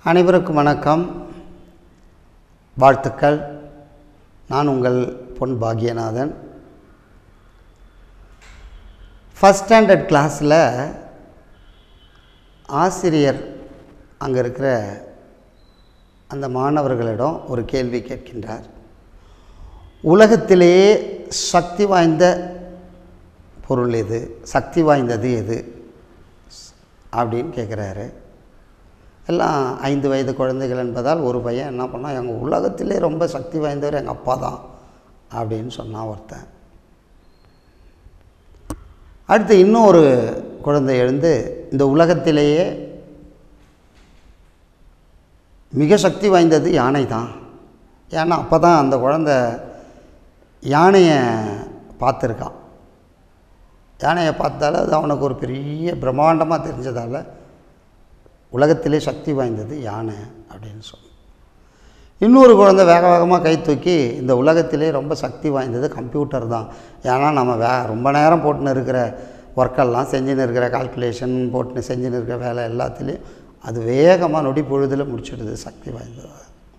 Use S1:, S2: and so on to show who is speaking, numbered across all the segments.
S1: அனைவருக்கும் வணக்கம் வாழ்த்துக்கள் நான் உங்கள் பொன் பாக்யநாதன் ஃபஸ்ட் ஸ்டாண்டர்ட் கிளாஸில் ஆசிரியர் அங்கே இருக்கிற அந்த மாணவர்களிடம் ஒரு கேள்வி கேட்கின்றார் உலகத்திலேயே சக்தி வாய்ந்த பொருள் எது சக்தி வாய்ந்தது எது அப்படின்னு கேட்குறாரு எல்லாம் ஐந்து வயது குழந்தைகள் என்பதால் ஒரு பையன் என்ன பண்ணால் எங்கள் உலகத்திலே ரொம்ப சக்தி வாய்ந்தவர் எங்கள் அப்பா தான் அப்படின்னு சொன்னான் ஒருத்தன் அடுத்து இன்னொரு குழந்தை எழுந்து இந்த உலகத்திலேயே மிக சக்தி வாய்ந்தது யானை தான் ஏன்னா அப்போ தான் அந்த குழந்த யானையை பார்த்துருக்கான் யானையை பார்த்தால அது அவனுக்கு ஒரு பெரிய பிரம்மாண்டமாக தெரிஞ்சதால் உலகத்திலே சக்தி வாய்ந்தது யானை அப்படின்னு சொன்னான் இன்னொரு குழந்தை வேக வேகமாக கை தூக்கி இந்த உலகத்திலே ரொம்ப சக்தி வாய்ந்தது கம்ப்யூட்டர் தான் ஏன்னா நம்ம வே ரொம்ப நேரம் போட்டுன்னு இருக்கிற ஒர்க்கெல்லாம் செஞ்சுன்னு இருக்கிற கால்குலேஷன் போட்டுன்னு செஞ்சுன்னு இருக்கிற வேலை எல்லாத்துலேயும் அது வேகமாக நொடி பொழுதில் முடிச்சிடுது சக்தி வாய்ந்தது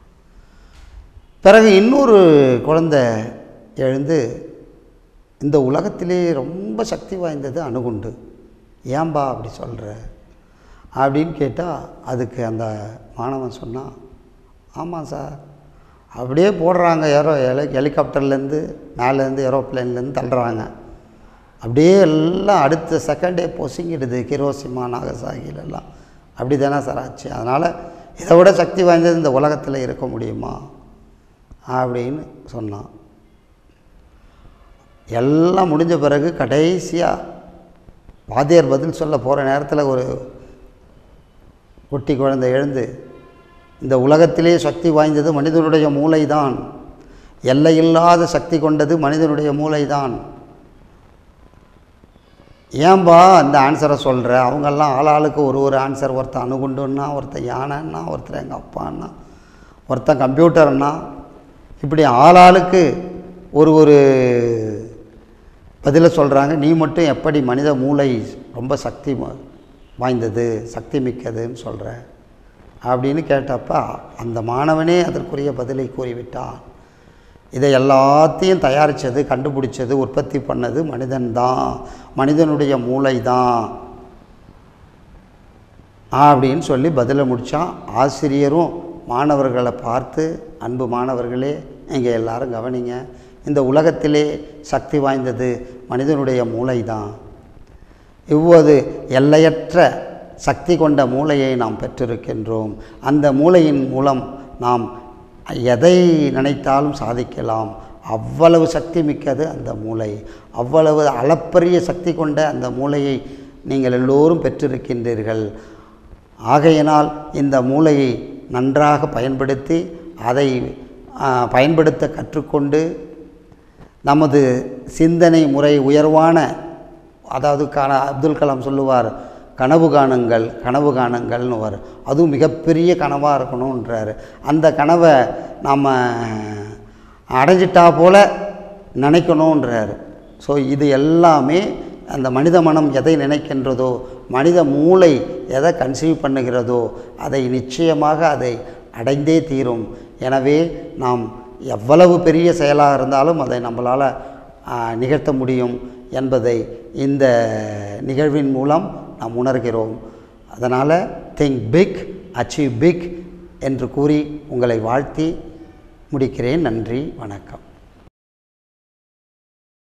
S1: பிறகு இன்னொரு குழந்தை எழுந்து இந்த உலகத்திலே ரொம்ப சக்தி வாய்ந்தது அணுகுண்டு ஏன்பா அப்படி சொல்கிற அப்படின்னு கேட்டால் அதுக்கு அந்த மாணவன் சொன்னான் ஆமாம் சார் அப்படியே போடுறாங்க ஏரோ ஹெலி ஹெலிகாப்டர்லேருந்து மேலேருந்து ஏரோப்ளேன்லேருந்து தள்ளுறாங்க அப்படியே எல்லாம் அடுத்த செகண்டே பொசுங்கிடுது கிரோசிமா நாகசாகிலெல்லாம் அப்படி தானே சார் ஆச்சு அதனால் இதை விட சக்தி வாய்ந்தது இந்த உலகத்தில் இருக்க முடியுமா அப்படின்னு சொன்னான் எல்லாம் முடிஞ்ச பிறகு கடைசியாக வாத்தியார் பதில் சொல்ல போகிற நேரத்தில் ஒரு குட்டி குழந்தை எழுந்து இந்த உலகத்திலே சக்தி வாய்ந்தது மனிதனுடைய மூளைதான் எல்லையில்லாத சக்தி கொண்டது மனிதனுடைய மூளைதான் ஏன்பா இந்த ஆன்சரை சொல்கிற அவங்கெல்லாம் ஆளாளுக்கு ஒரு ஒரு ஆன்சர் ஒருத்தன் அணுகுண்டுன்னா ஒருத்தன் யானைன்னா ஒருத்தர் எங்கள் அப்பான்னா ஒருத்தன் கம்ப்யூட்டர்னா இப்படி ஆளாளுக்கு ஒரு ஒரு பதிலை சொல்கிறாங்க நீ மட்டும் எப்படி மனித மூளை ரொம்ப சக்தி வாய்ந்தது சக்தி மிக்கதுன்னு சொல்கிற அப்படின்னு கேட்டப்ப அந்த மாணவனே அதற்குரிய பதிலை கூறிவிட்டான் இதை எல்லாத்தையும் தயாரித்தது கண்டுபிடிச்சது உற்பத்தி பண்ணது மனிதன்தான் மனிதனுடைய மூளை தான் அப்படின்னு சொல்லி பதிலை முடித்தான் ஆசிரியரும் மாணவர்களை பார்த்து அன்பு மாணவர்களே இங்கே எல்லாரும் கவனிங்க இந்த உலகத்திலே சக்தி வாய்ந்தது மனிதனுடைய மூளை தான் இவ்வது எல்லையற்ற சக்தி கொண்ட மூளையை நாம் பெற்றிருக்கின்றோம் அந்த மூளையின் மூலம் நாம் எதை நினைத்தாலும் சாதிக்கலாம் அவ்வளவு சக்தி மிக்கது அந்த மூளை அவ்வளவு அளப்பரிய சக்தி கொண்ட அந்த மூளையை நீங்கள் எல்லோரும் பெற்றிருக்கின்றீர்கள் ஆகையினால் இந்த மூளையை நன்றாக பயன்படுத்தி அதை பயன்படுத்த கற்றுக்கொண்டு நமது சிந்தனை முறை உயர்வான அதாவது காண அப்துல் கலாம் சொல்லுவார் கனவு காணுங்கள் கனவு காணுங்கள்னு வரும் அதுவும் மிகப்பெரிய கனவாக இருக்கணுன்றார் அந்த கனவை நாம் அடைஞ்சிட்டா போல் நினைக்கணுன்றார் ஸோ இது எல்லாமே அந்த மனித மனம் எதை நினைக்கின்றதோ மனித மூளை எதை கன்சீவ் பண்ணுகிறதோ அதை நிச்சயமாக அதை அடைந்தே தீரும் எனவே நாம் எவ்வளவு பெரிய செயலாக இருந்தாலும் அதை நம்மளால் நிகழ்த்த முடியும் என்பதை இந்த நிகழ்வின் மூலம் நாம் உணர்கிறோம் அதனால் திங்க் பிக் அச்சீவ் பிக் என்று கூறி உங்களை வாழ்த்தி முடிக்கிறேன் நன்றி வணக்கம்